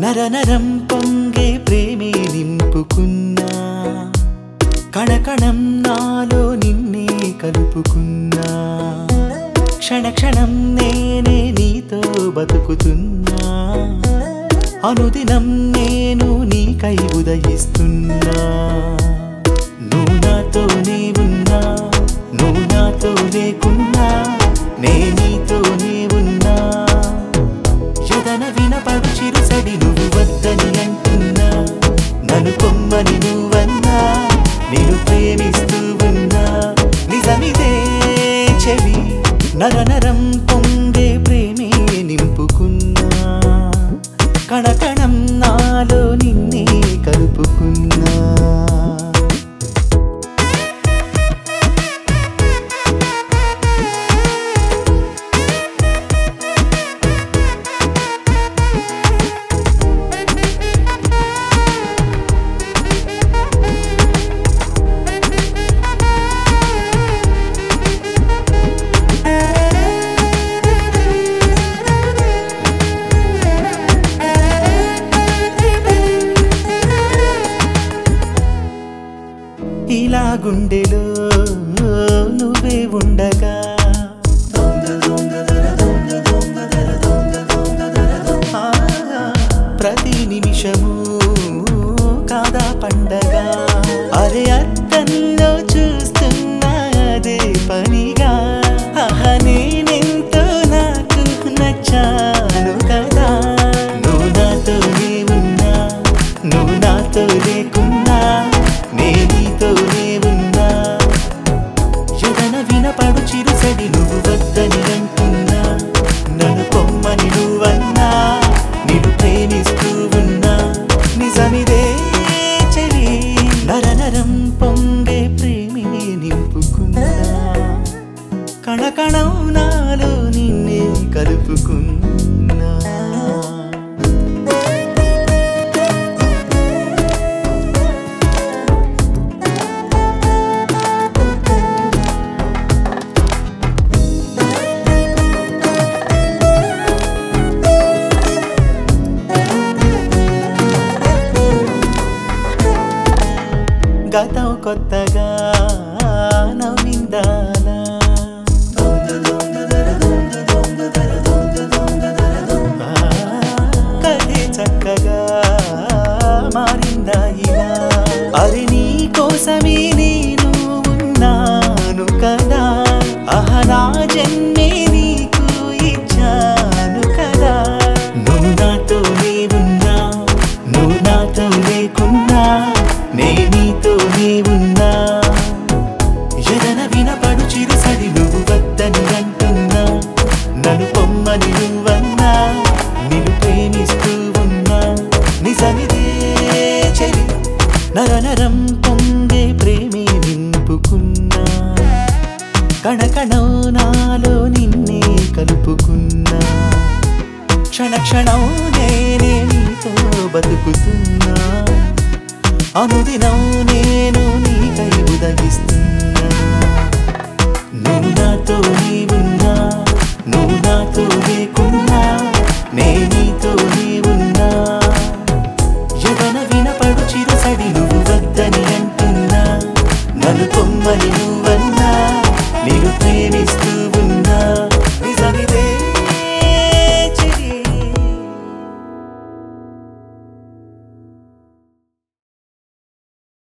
నరనరం పొంగే ప్రేమే నింపుకున్నా కణకణం నాలో నిన్నే కలుపుకున్నా క్షణ క్షణం నేనే నీతో బతుకుతున్నా అనుదినం నేను నీకై ఉదయిస్తున్నా నువ్వు నాతోనే ఉన్నా నువ్వు నాతో లేకున్నా నే నీతోనే ఉన్నా ఎదన వినపడు చిరుసడి నువ్వు వద్దని అంటున్నా నన్ను కొమ్మని నువ్వన్నా నేను ప్రేమిస్తూ ఉన్నా నిజమిదే చెవి నరనరం పొందే ప్రేమే నింపుకున్నా కణకణం నాలో నిన్నే కలుపుకున్నా ఇలా గుండెలో నువ్వే ఉండగా ఆ, ప్రతి నిమిషము కాదా పండగ అరే అర్థంలో చూస్తున్నా అదే పనిగా ఆహ నేనెంతో నాకు నచ్చాను కదా నువ్వు నాతోనే ఉన్నా నువ్వు నాతో లేకున్నా నే నీతోనే ఉన్నా ఎదన వినపడు చిరుసడి నువ్వు వద్దని అంటున్నా నన్ను పొమ్మని నువ్వన్నా నిన్ను ప్రేమిస్తూ ఉన్నా నిజమిదే చెలి నరనరం పొంగే ప్రేమి నింపుకున్నా కణకణం నాలో నిన్నే కలుపుకున్నా గతం కొత్తగా నవ్విందాలా కథే చక్కగా మారిందా ఇలా అది నీ కోసమే నేను ఉన్నాను కదా అహ నా జన్మే నీకు ఇచ్చాను కదా నువ్వు నాతోనే ఉన్నా నువ్వు నాతో లేకున్నా నే నీతోనే ఉన్నా ఎదన వినపడు చిరుసడి నువ్వు వద్దని అంటున్నా నన్ను పొమ్మని నువ్వన్నా నిన్ను ప్రేమిస్తూ ఉన్నా నిజమిదే చెలి నరనరం పొంగే ప్రేమే నింపుకున్నా కణకణం నాలో నిన్నే కలుపుకున్నా క్షణ క్షణం నేనే నీతో బతుకుతున్నా అనుదినం నేను నీకై ఉదగిస్తున్నా నువ్వు నాతో నీ ఉన్నా నువ్వు నాతో లేకున్నా నే నీతో నీ ఉన్నా ఎదన వినపడు చిరుసడి నువ్వు వద్దని అంటున్నా నన్ను కొమ్మని నువ్వన్నా నేను ప్రేమిస్తున్నా